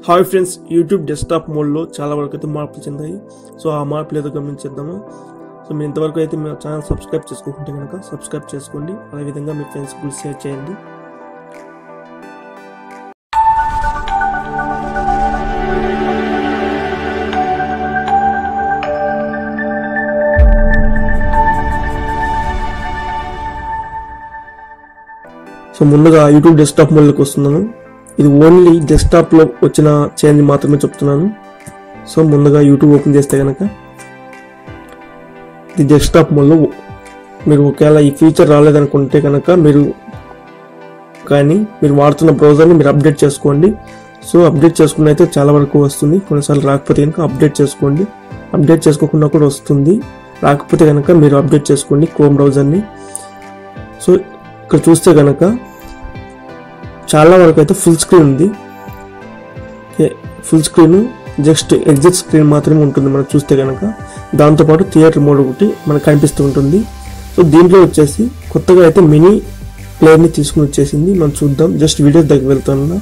hi friends YouTube desktop మోడ్లో చాలా వరకు అయితే మార్పులు చెందాయి సో ఆ మార్పులు ఏదో గమనించేద్దాము సో మీరు ఇంతవరకు అయితే మా ఛానల్ సబ్స్క్రైబ్ చేసుకోకుంటే కనుక సబ్స్క్రైబ్ చేసుకోండి అదేవిధంగా మీ ఫ్రెండ్స్ కూడా షేర్ చేయండి సో ముందుగా యూట్యూబ్ డెస్క్టాప్ మోడ్లోకి వస్తున్నాను ఇది ఓన్లీ డెస్క్టాప్లో వచ్చిన చేంజ్ మాత్రమే చెప్తున్నాను సో ముందుగా యూట్యూబ్ ఓపెన్ చేస్తే కనుక ఇది డెస్క్టాప్ మోడ్లో మీరు ఒకవేళ ఈ ఫీచర్ రాలేదనుకుంటే కనుక మీరు కానీ మీరు వాడుతున్న బ్రౌజర్ని మీరు అప్డేట్ చేసుకోండి సో అప్డేట్ చేసుకున్న అయితే చాలా వరకు వస్తుంది కొన్నిసార్లు రాకపోతే కనుక అప్డేట్ చేసుకోండి అప్డేట్ చేసుకోకుండా కూడా వస్తుంది రాకపోతే కనుక మీరు అప్డేట్ చేసుకోండి క్రోమ్ బ్రౌజర్ని సో ఇక్కడ చూస్తే కనుక చాలా వరకు అయితే ఫుల్ స్క్రీన్ ఉంది full screen just exit screen మాత్రమే ఉంటుంది మనం చూస్తే కనుక దాంతోపాటు థియేటర్ మోడ్ ఒకటి మనకు కనిపిస్తూ ఉంటుంది సో దీంట్లో వచ్చేసి కొత్తగా అయితే మినీ ప్లేయర్ని తీసుకుని వచ్చేసింది మనం చూద్దాం జస్ట్ వీడియోస్ దగ్గర వెళ్తున్నా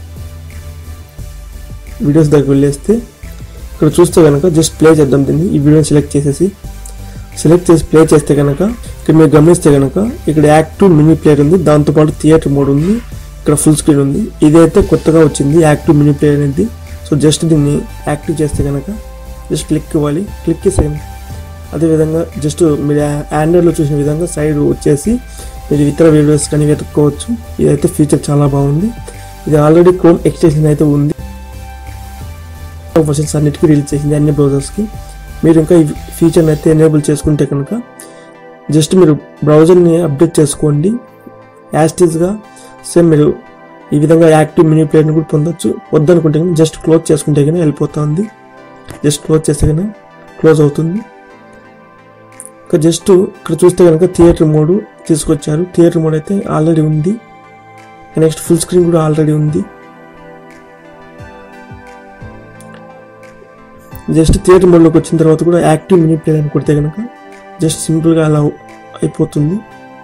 వీడియోస్ దగ్గర వెళ్ళేస్తే ఇక్కడ చూస్తే కనుక జస్ట్ ప్లే చేద్దాం దీన్ని ఈ వీడియోని సెలెక్ట్ చేసేసి సెలెక్ట్ చేసి ప్లే చేస్తే కనుక ఇక్కడ మీరు గమనిస్తే కనుక ఇక్కడ యాక్టివ్ మినీ ప్లేయర్ ఉంది దాంతోపాటు థియేటర్ మోడ్ ఉంది ఇక్కడ ఫుల్ స్క్రీన్ ఉంది ఇదైతే కొత్తగా వచ్చింది యాక్టివ్ మినీ ప్లేయర్ అనేది సో జస్ట్ దీన్ని యాక్టివ్ చేస్తే కనుక జస్ట్ క్లిక్ ఇవ్వాలి క్లిక్ చేసే అదేవిధంగా జస్ట్ మీరు ఆండ్రాయిడ్లో చూసిన విధంగా సైడ్ వచ్చేసి మీరు ఇతర వీడియోస్ కానీ వెతుక్కోవచ్చు ఇదైతే ఫీచర్ చాలా బాగుంది ఇది ఆల్రెడీ క్రోమ్ ఎక్స్టెన్షన్ అయితే ఉంది వర్షన్స్ అన్నిటికీ రిలీజ్ చేసింది అన్ని బ్రౌజర్స్కి మీరు ఇంకా ఈ ఫీచర్ని అయితే ఎనేబుల్ చేసుకుంటే కనుక జస్ట్ మీరు బ్రౌజర్ని అప్డేట్ చేసుకోండి యాస్టీస్గా సేమ్ మీరు ఈ విధంగా యాక్టివ్ మినీ ప్లేయర్ని కూడా పొందొచ్చు వద్దనుకుంటే కనుక జస్ట్ క్లోజ్ చేసుకుంటే కనుక వెళ్ళిపోతుంది జస్ట్ క్లోజ్ చేస్తే కనుక క్లోజ్ అవుతుంది ఇంకా జస్ట్ ఇక్కడ చూస్తే కనుక థియేటర్ మోడ్ తీసుకొచ్చారు థియేటర్ మోడ్ అయితే ఆల్రెడీ ఉంది నెక్స్ట్ ఫుల్ స్క్రీన్ కూడా ఆల్రెడీ ఉంది జస్ట్ థియేటర్ మోడ్లోకి వచ్చిన తర్వాత కూడా యాక్టివ్ మినీ ప్లేయర్ అని కొడితే కనుక జస్ట్ సింపుల్గా అలా అయిపోతుంది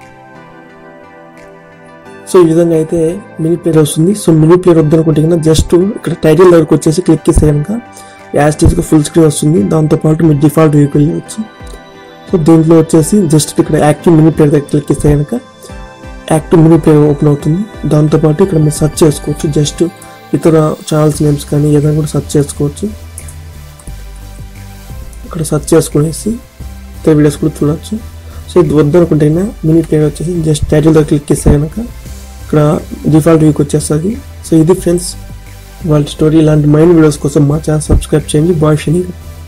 సో ఈ విధంగా అయితే మినీ ప్లేయర్ వస్తుంది సో మినీ ప్లేయర్ వద్దనుకుంటే కనుక జస్ట్ ఇక్కడ టైటిల్ దగ్గరకు వచ్చేసి క్లిక్ చేస్తే కనుక యాస్టీస్గా ఫుల్ స్క్రీన్ వస్తుంది దాంతోపాటు మీ డిఫాల్ట్ వ్యూకి వెళ్ళవచ్చు సో దీంట్లో వచ్చేసి జస్ట్ ఇక్కడ యాక్టివ్ మినీ ప్లేయర్ దగ్గర క్లిక్ చేస్తే కనుక యాక్టివ్ మినీ ప్లేయర్ ఓపెన్ అవుతుంది దాంతోపాటు ఇక్కడ మీరు సెర్చ్ చేసుకోవచ్చు జస్ట్ ఇతర ఛానల్స్ నేమ్స్ కానీ ఏదైనా కూడా సెర్చ్ చేసుకోవచ్చు ఇక్కడ సెర్చ్ చేసుకునేసి ఇతర వీడియోస్ కూడా చూడొచ్చు సో ఇది వద్దనుకుంటే మినీ ప్లేయర్ వచ్చేసి జస్ట్ టైటిల్ దగ్గర క్లిక్ చేస్తే కనుక ఇక్కడ డిఫాల్ట్ వీక్ వచ్చేస్తుంది సో ఇది ఫ్రెండ్స్ వాళ్ళ స్టోరీ ఇలాంటి మైండ్ వీడియోస్ కోసం మా ఛానల్ సబ్స్క్రైబ్ చేయండి బాయ్ షని